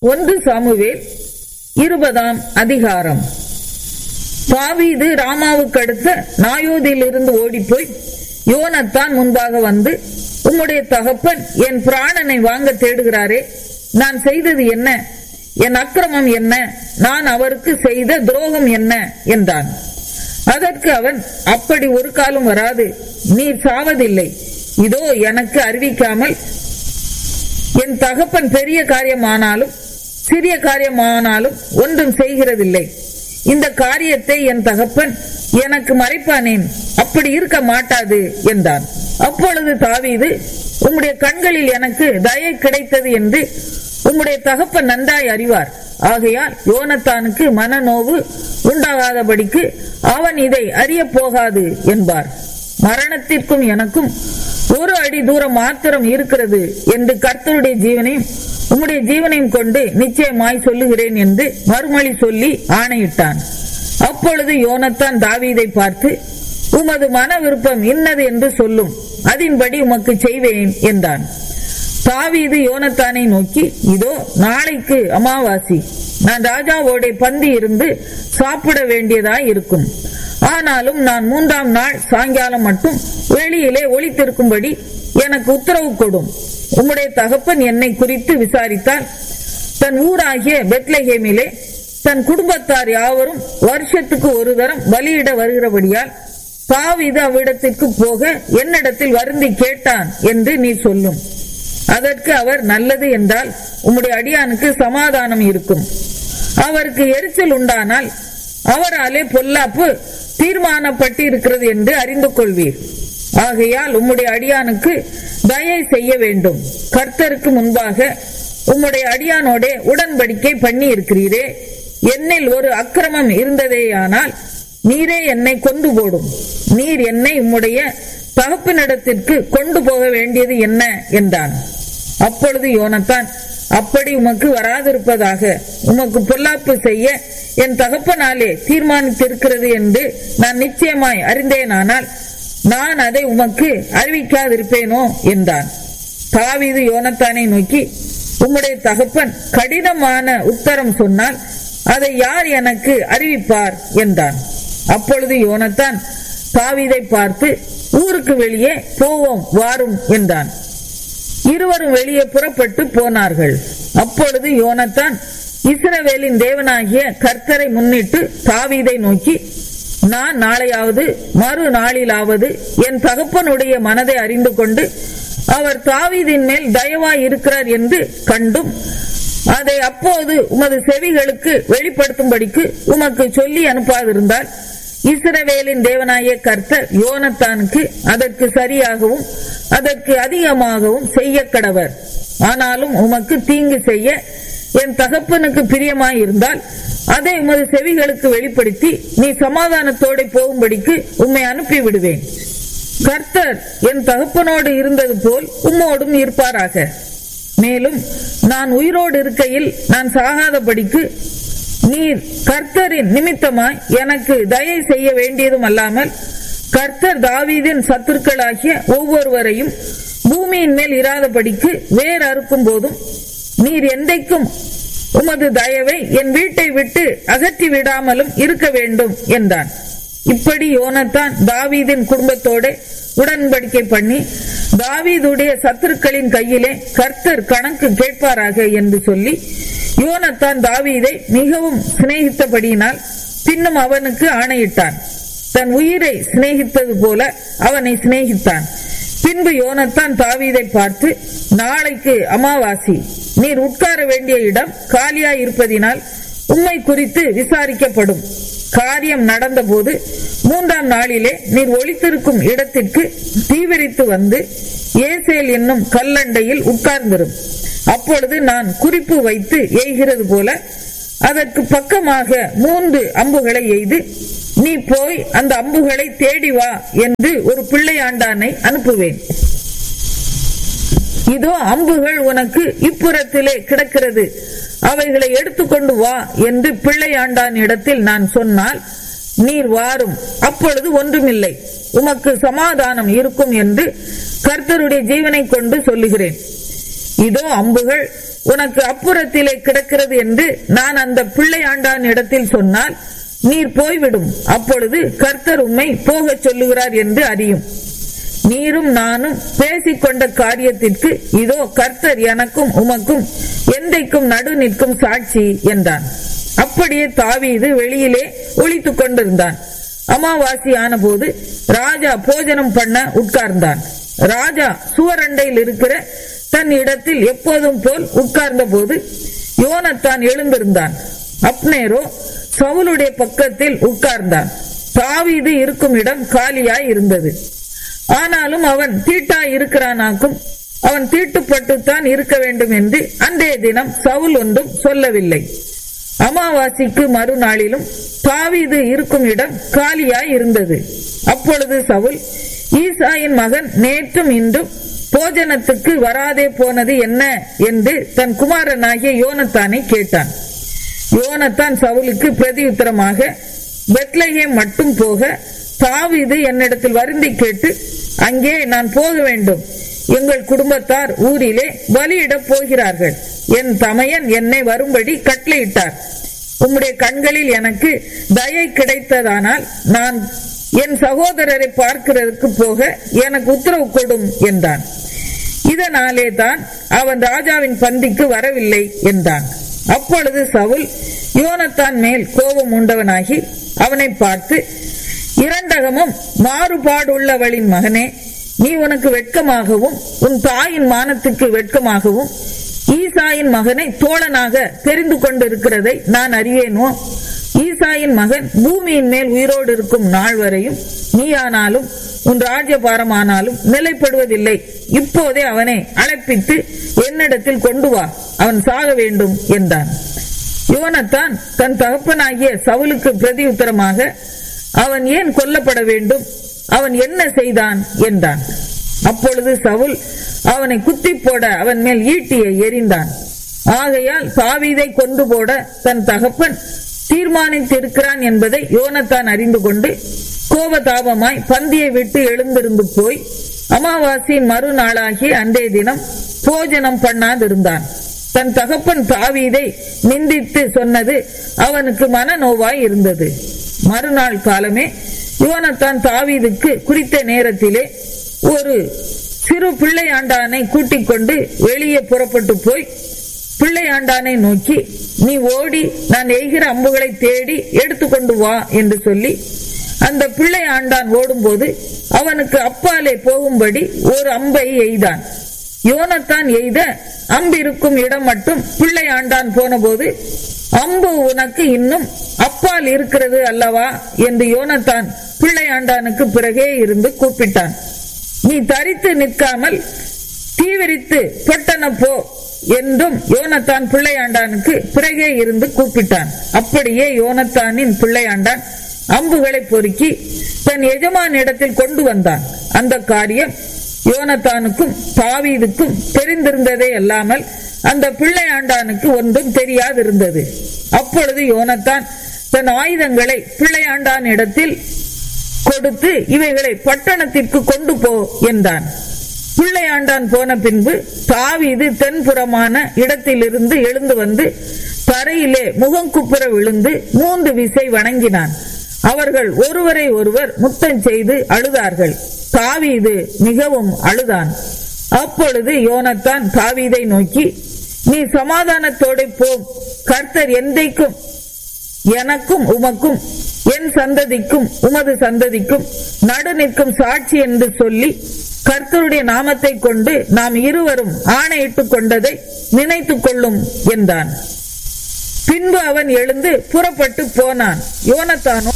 ஒன்று சாமுவேல் இருபதாம் அதிகாரம் தாவீது ராமாவுக்கு அடுத்த நாயோதிலிருந்து ஓடிப்போய் யோனத்தான் முன்பாக வந்து உம்முடைய தகப்பன் என் பிராணனை வாங்க தேடுகிறாரே நான் செய்தது என்ன என் அக்கிரமம் என்ன நான் அவருக்கு செய்த துரோகம் என்ன என்றான் அதற்கு அவன் அப்படி ஒரு காலம் வராது நீர் சாவதில்லை இதோ எனக்கு அறிவிக்காமல் என் தகப்பன் பெரிய காரியமானாலும் சிறிய காரியமானாலும் ஒன்றும் செய்கிறதில்லை இந்த காரியத்தை என் தகப்பன் எனக்கு மறைப்பானேன் அப்படி இருக்க மாட்டாது என்றான் அப்பொழுது தாவீது உம்முடைய கண்களில் எனக்கு தயை கிடைத்தது என்று உம்முடைய தகப்பன் நன்றாய் அறிவார் ஆகையால் யோனத்தானுக்கு மனநோவு உண்டாகாதபடிக்கு அவன் இதை அறிய போகாது என்பார் மரணத்திற்கும் எனக்கும் ஒரு அடி தூரம் மாத்திரம் இருக்கிறது என்று கர்த்தருடைய ஜீவனையும் உம்முடைய ஜீவனையும் கொண்டு நிச்சயமாய் சொல்லுகிறேன் என்று மறுமொழி சொல்லி ஆணையிட்டான் அப்பொழுது யோனத்தான் தாவீதை பார்த்து உமது மன விருப்பம் இன்னது என்று சொல்லும் அதன்படி உமக்கு செய்வேன் என்றான் தாவீது யோனத்தானை நோக்கி இதோ நாளைக்கு அமாவாசி நான் ராஜாவோட பந்தி இருந்து சாப்பிட வேண்டியதாய் இருக்கும் ஆனாலும் நான் மூன்றாம் நாள் சாயங்காலம் மட்டும் வெளியிலே ஒளித்திருக்கும்படி எனக்கு உத்தரவு கொடும் உம்முடைய தகப்பன் என்னை குறித்து விசாரித்தால் தன் ஊராகிய பெத்லஹேமிலே தன் குடும்பத்தார் யாவரும் வருஷத்துக்கு ஒரு தரம் பலியிட வருகிறபடியால் தாவீது அவ்விடத்திற்கு போக என்னிடத்தில் வருந்தி கேட்டான் என்று நீ சொல்லும் அதற்கு அவர் நல்லது என்றால் உம்முடைய அடியானுக்கு சமாதானம் இருக்கும் அவருக்கு எரிச்சல் உண்டானால் அவராலே பொல்லாப்பு தீர்மானப்பட்டு இருக்கிறது என்று அறிந்து கொள்வீர் ஆகையால் உம்முடைய அடியானுக்கு தயை செய்ய வேண்டும் கர்த்தருக்கு முன்பாக உம்முடைய அடியானோட உடன்படிக்கை பண்ணி இருக்கிறீரே என்னில் ஒரு அக்கிரமம் இருந்ததேயானால் நீரே என்னை கொண்டு போடும் நீர் என்னை உம்முடைய தகப்பினிடத்திற்கு கொண்டு போக வேண்டியது என்ன என்றான் அப்பொழுது யோனத்தான் அப்படி உமக்கு வராதிருப்பதாக உமக்கு பொல்லாப்பு செய்ய என் தகப்பனாலே தீர்மானித்திருக்கிறது என்று நான் நிச்சயமாய் அறிந்தேனானால் நான் அதை உமக்கு அறிவிக்காதிருப்பேனோ என்றான் தாவீது யோனத்தானை நோக்கி உம்முடைய தகப்பன் கடினமான உத்தரம் சொன்னால் அதை யார் எனக்கு அறிவிப்பார் என்றான் அப்பொழுது யோனத்தான் தாவீதை பார்த்து ஊருக்கு வெளியே போவோம் வாரும் என்றான் இருவரும் வெளியே புறப்பட்டு போனார்கள் அப்பொழுது யோனத்தான் இஸ்ரவேலின் தேவனாகிய கர்த்தரை முன்னிட்டு தாவீதை நோக்கி நான் நாளையாவது மறு நாளிலாவது என் தகப்பனுடைய மனதை அறிந்து கொண்டு அவர் தாவீதின் மேல் தயவாய் இருக்கிறார் என்று கண்டும் அதை அப்போது உமது செவிகளுக்கு வெளிப்படுத்தும்படிக்கு உமக்கு சொல்லி அனுப்பாதிருந்தால் இஸ்ரவேலின் தேவனாய கர்த்தர் யோனத்தானுக்கு அதற்கு சரியாகவும் அதற்கு அதிகமாகவும் செய்ய கடவர் ஆனாலும் உமக்கு தீங்கு செய்ய என் தகப்பனுக்கு பிரியமாயிருந்தால் அதை உமது செவிகளுக்கு வெளிப்படுத்தி நீ சமாதானத்தோட போகும்படிக்கு உம்மை அனுப்பி விடுவேன் கர்த்தர் என் தகப்பனோடு இருந்தது போல் உம்மோடும் இருப்பாராக மேலும் நான் உயிரோடு இருக்கையில் நான் சாகாதபடிக்கு நீர் கர்த்தரின் நிமித்தமாய் எனக்கு தயை செய்ய வேண்டியதும் அல்லாமல் கர்த்தர் தாவீதின் சத்துருக்களாகிய ஒவ்வொருவரையும் பூமியின் மேல் இராதபடிக்கு வேர் அறுக்கும் போதும் நீர் எந்தைக்கும் உமது தயவை என் வீட்டை விட்டு அகற்றி விடாமலும் இருக்க வேண்டும் என்றான் இப்படி யோனத்தான் தாவீதின் குடும்பத்தோட உடன்படிக்கை பண்ணி தாவீதுடைய சத்துருக்களின் கையிலே கர்த்தர் கணக்கு கேட்பாராக என்று சொல்லி யோனத்தான் தாவீதை மிகவும் சிநேகித்தபடியினால் பின்னும் அவனுக்கு ஆணையிட்டான் தன் உயிரை சிநேகித்தது போல அவனை சிநேகித்தான் பின்பு யோனத்தான் தாவீதை பார்த்து நாளைக்கு அமாவாசி நீர் உட்கார வேண்டிய இடம் காலியாய் இருப்பதினால் உம்மை குறித்து விசாரிக்கப்படும் காரியம் நடந்தபோது மூன்றாம் நாளிலே நீர் ஒளித்திருக்கும் இடத்திற்கு தீவிரித்து வந்து ஏசேல் என்னும் கல்லண்டையில் உட்கார்ந்திரும் அப்பொழுது நான் குறிப்பு வைத்து எய்கிறது போல அதற்கு பக்கமாக மூன்று அம்புகளை எய்து நீ போய் அந்த அம்புகளை தேடி வா என்று ஒரு பிள்ளையாண்டானை அனுப்புவேன் இதோ அம்புகள் உனக்கு இப்புறத்திலே கிடக்கிறது அவைகளை எடுத்துக்கொண்டு வா என்று பிள்ளையாண்டான் இடத்தில் நான் சொன்னால் நீர் வாரும் அப்பொழுது ஒன்றுமில்லை உமக்கு சமாதானம் இருக்கும் என்று கர்த்தருடைய ஜீவனை கொண்டு சொல்லுகிறேன் இதோ அம்புகள் உனக்கு அப்புறத்திலே கிடக்கிறது என்று நான் அந்த பிள்ளையாண்டான் இடத்தில் சொன்னால் நீர் போய்விடும் அப்பொழுது கர்த்தர் உம்மை போகச் சொல்லுகிறார் என்று அறியும் நீரும் நானும் பேசிக்கொண்ட காரியத்திற்கு இதோ கர்த்தர் எனக்கும் உமக்கும் எந்தைக்கும் நடு நிற்கும் சாட்சி என்றான் அப்படியே தாவீது வெளியிலே ஒளித்துக் கொண்டிருந்தான் அமாவாசி ஆனபோது ராஜா போஜனம் பண்ண உட்கார்ந்தான் ராஜா சுவரண்டையில் இருக்கிற தன் இடத்தில் எப்போதும் போல் உட்கார்ந்த போது யோனத்தான் எழுந்திருந்தான் அப்னேரோ சவுலுடைய பக்கத்தில் உட்கார்ந்தான் தாவீது இருக்கும் இடம் காலியாய் இருந்தது ஆனாலும் அவன் தீட்டாய் இருக்கிறானாக்கும் அவன் தீட்டுப்பட்டுத்தான் இருக்க வேண்டும் என்று அன்றைய தினம் சவுல் ஒன்றும் சொல்லவில்லை அமாவாசிக்கு மறுநாளிலும் தாவீது இருக்கும் இடம் காலியாய் இருந்தது அப்பொழுது சவுல் ஈசாயின் மகன் நேற்றும் இன்றும் போஜனத்துக்கு வராதே போனது என்ன என்று தன் குமாரனாகிய யோனத்தானை கேட்டான் யோனத்தான் சவுலுக்கு பிரதியுத்தரமாக பெத்லகேம் மட்டும் போக தாவீது என்னிடத்தில் வருந்தி கேட்டு அங்கே நான் போக வேண்டும் எங்கள் குடும்பத்தார் ஊரிலே பலியிடப் போகிறார்கள் என் தமையன் என்னை வரும்படி கட்டளையிட்டார் உம்முடைய கண்களில் எனக்கு தயை கிடைத்ததானால் நான் என் சகோதரரை பார்க்கிறதுக்கு போக எனக்கு உத்தரவு கொடும் என்றான் இதனாலே தான் அவன் ராஜாவின் பந்திக்கு வரவில்லை என்றான் அப்பொழுது சவுல் யோனத்தான் மேல் கோபம் உண்டவனாகி அவனை பார்த்து இரண்டகமும் மாறுபாடுள்ளவளின் மகனே நீ உனக்கு வெட்கமாகவும் உன் தாயின் மானத்துக்கு வெட்கமாகவும் ஈசாயின் மகனை தோழனாக தெரிந்து கொண்டிருக்கிறதை நான் அறியேனோ ஈசாயின் மகன் பூமியின் மேல் உயிரோடு இருக்கும் நாள் வரையும் நீயானாலும் உன் ராஜபாரமானாலும் நிலைப்படுவதில்லை இப்போதே அவனை அழைப்பித்து என்னிடத்தில் கொண்டு வா அவன் சாக வேண்டும் என்றான் யோனத்தான் தன் தகப்பனாகிய சவுலுக்கு பிரதியுத்தரமாக அவன் ஏன் கொல்லப்பட வேண்டும் அவன் என்ன செய்தான் என்றான் அப்பொழுது சவுல் அவனை குத்தி போட அவன் மேல் ஈட்டியை எறிந்தான் ஆகையால் தாவீதை கொண்டு போட தன் தகப்பன் தீர்மானித்திருக்கிறான் என்பதை யோனத்தான் அறிந்து கொண்டு கோபதாபமாய் பந்தியை விட்டு எழுந்திருந்து போய் அமாவாசையின் மறுநாளாகிய அன்றைய தினம் போஜனம் பண்ணாதிருந்தான் தன் தகப்பன் தாவீதை நிந்தித்து சொன்னது அவனுக்கு மனநோவாய் இருந்தது மறுநாள் காலமே யோனத்தான் தாவீதுக்கு குறித்த நேரத்திலே ஒரு சிறு பிள்ளையாண்டானை கூட்டிக் கொண்டு வெளியே புறப்பட்டு போய் பிள்ளையாண்டானை நோக்கி நீ ஓடி நான் எய்கிற அம்புகளை தேடி எடுத்துக்கொண்டு வா என்று சொல்லி அந்த பிள்ளை ஆண்டான் ஓடும்போது அவனுக்கு அப்பாலே போகும்படி ஒரு அம்பை எய்தான் யோனத்தான் எய்த அம்பு இருக்கும் இடம் மட்டும் பிள்ளை ஆண்டான் போனபோது அம்பு உனக்கு இன்னும் அப்பால் இருக்கிறது அல்லவா என்று யோனத்தான் பிள்ளை ஆண்டானுக்கு பிறகே இருந்து கூப்பிட்டான் நீ தரித்து நிற்காமல் தீவிரித்து பட்டண போ என்றும் யோனத்தான் பிள்ளையாண்டானுக்கு பிறகே இருந்து கூப்பிட்டான் அப்படியே யோனத்தானின் பிள்ளையாண்டான் அம்புகளை பொறுக்கி தன் எஜமான் இடத்தில் கொண்டு வந்தான் அந்த காரியம் யோனத்தானுக்கும் தாவீதுக்கும் தெரிந்திருந்ததே அல்லாமல் அந்த பிள்ளையாண்டானுக்கு ஒன்றும் தெரியாதிருந்தது அப்பொழுது யோனத்தான் தன் ஆயுதங்களை பிள்ளையாண்டான் இடத்தில் கொடுத்து இவைகளை பட்டணத்திற்கு கொண்டு போ என்றான் பிள்ளையாண்டான் போன பின்பு தாவீது தென்புறமான இடத்திலிருந்து எழுந்து வந்து தரையிலே முகங்குப்புற விழுந்து மூன்று விசை வணங்கினான் அவர்கள் ஒருவரை ஒருவர் முத்தம் செய்து அழுதார்கள் தாவீது மிகவும் அழுதான் அப்பொழுது யோனத்தான் தாவீதை நோக்கி நீ சமாதானத்தோட போம் கர்த்தர் எந்தைக்கும் எனக்கும் உமக்கும் என் சந்ததிக்கும் உமது சந்ததிக்கும் நடு நிற்கும் சாட்சி என்று சொல்லி கர்த்தருடைய நாமத்தை கொண்டு நாம் இருவரும் ஆணையிட்டுக் கொண்டதை நினைத்துக் கொள்ளும் என்றான் பின்பு அவன் எழுந்து புறப்பட்டு போனான் யோனத்தானோ